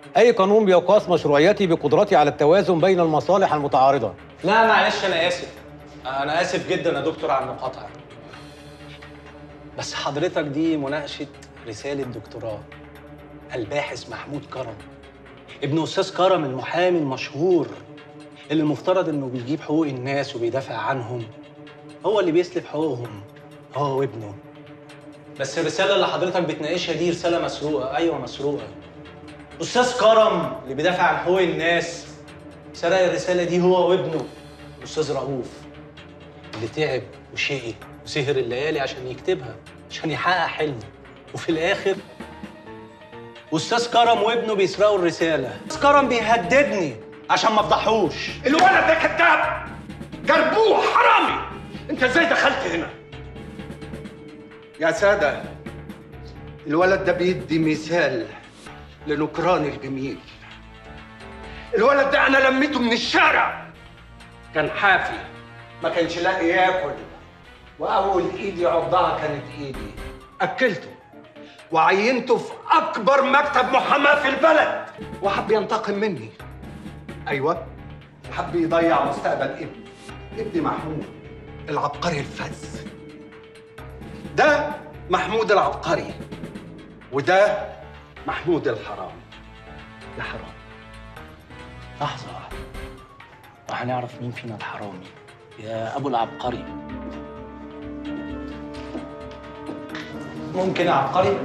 اي قانون بيقاس مشروعيته بقدرتي على التوازن بين المصالح المتعارضه لا معلش انا اسف انا اسف جدا يا دكتور على المقاطعه بس حضرتك دي مناقشه رساله دكتوراه الباحث محمود كرم ابن استاذ كرم المحامي المشهور اللي المفترض انه بيجيب حقوق الناس وبيدافع عنهم هو اللي بيسلب حقوقهم هو وابنه بس الرساله اللي حضرتك بتناقشها دي رساله مسروقه ايوه مسروقه استاذ كرم اللي بيدافع عن حقوق الناس سرق الرساله دي هو وابنه الاستاذ رؤوف اللي تعب وشقي وسهر الليالي عشان يكتبها عشان يحقق حلمه وفي الاخر استاذ كرم وابنه بيسرقوا الرساله استاذ كرم بيهددني عشان ما افضحوش الولد ده كذاب جربوه حرامي انت ازاي دخلت هنا يا سادة الولد ده بيدي مثال لنكران الجميل الولد ده انا لميته من الشارع كان حافي ما كانش لاقي ياكل واول ايدي عضها كانت ايدي اكلته وعينته في اكبر مكتب محاماه في البلد وحب ينتقم مني ايوه حب يضيع مستقبل ابني ابني محمود العبقري الفذ ده محمود العبقري وده محمود الحرامي يا حرام لحظه واحده وهنعرف مين فينا الحرامي يا ابو العبقري ممكن يا عبقري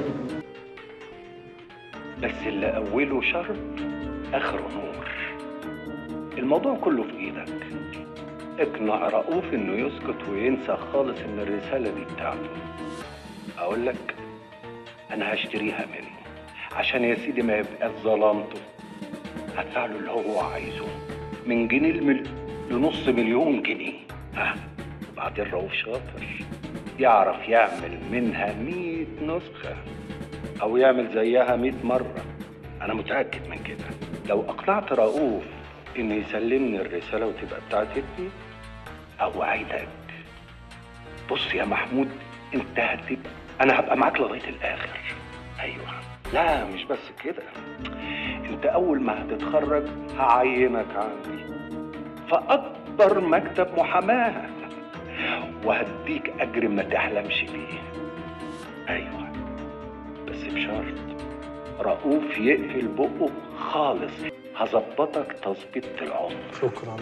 بس اللي أوله شر آخره نور الموضوع كله في إيدك اقنع رؤوف إنه يسكت وينسى خالص إن الرسالة دي بتاعته أقول لك أنا هشتريها منه عشان يا سيدي ما يبقاش ظلامته هدفع له اللي هو عايزه من جنيه المل... لنص مليون جنيه ها وبعدين رؤوف شاطر يعرف يعمل منها مية نسخة أو يعمل زيها مئة مرة أنا متأكد من كده لو أقنعت رؤوف إنه يسلمني الرسالة وتبقى بتاعت ابني أوعدك بص يا محمود أنت هتبقى أنا هبقى معاك لغاية الآخر أيوه لا مش بس كده أنت أول ما هتتخرج هعينك عندي فأكبر مكتب محاماة وهديك أجر ما تحلمش بيه أيوه بس بشرط رؤوف يقفل بقه خالص هظبطك تظبيط العمر شكرا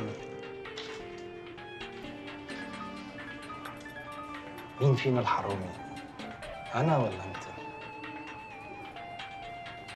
مين فينا الحرامي انا ولا انت